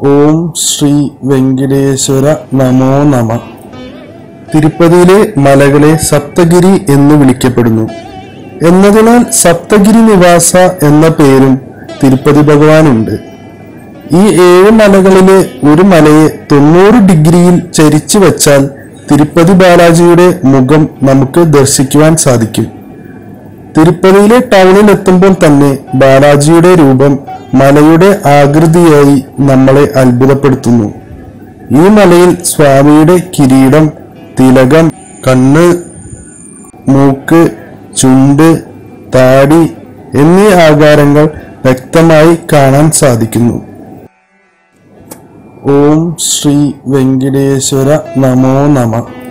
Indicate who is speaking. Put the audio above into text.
Speaker 1: ഓം ശ്രീ വെങ്കടേശ്വര നമോ നമ തിരുപ്പതിയിലെ മലകളെ സപ്തഗിരി എന്ന് വിളിക്കപ്പെടുന്നു എന്നതിനാൽ സപ്തഗിരി നിവാസ എന്ന പേരും തിരുപ്പതി ഭഗവാനുണ്ട് ഈ ഏഴ് മലകളിലെ ഒരു മലയെ തൊണ്ണൂറ് ഡിഗ്രിയിൽ ചരിച്ചു വച്ചാൽ തിരുപ്പതി ബാലാജിയുടെ മുഖം നമുക്ക് ദർശിക്കുവാൻ സാധിക്കും തിരുപ്പതിയിലെ ടൗണിൽ എത്തുമ്പോൾ തന്നെ ബാലാജിയുടെ രൂപം മലയുടെ ആകൃതിയായി നമ്മളെ അത്ഭുതപ്പെടുത്തുന്നു ഈ മലയിൽ സ്വാമിയുടെ കിരീടം തിലകം കണ്ണ് മൂക്ക് ചുണ്ട് താടി എന്നീ ആകാരങ്ങൾ വ്യക്തമായി കാണാൻ സാധിക്കുന്നു ഓം ശ്രീ വെങ്കടേശ്വര നമോ നമ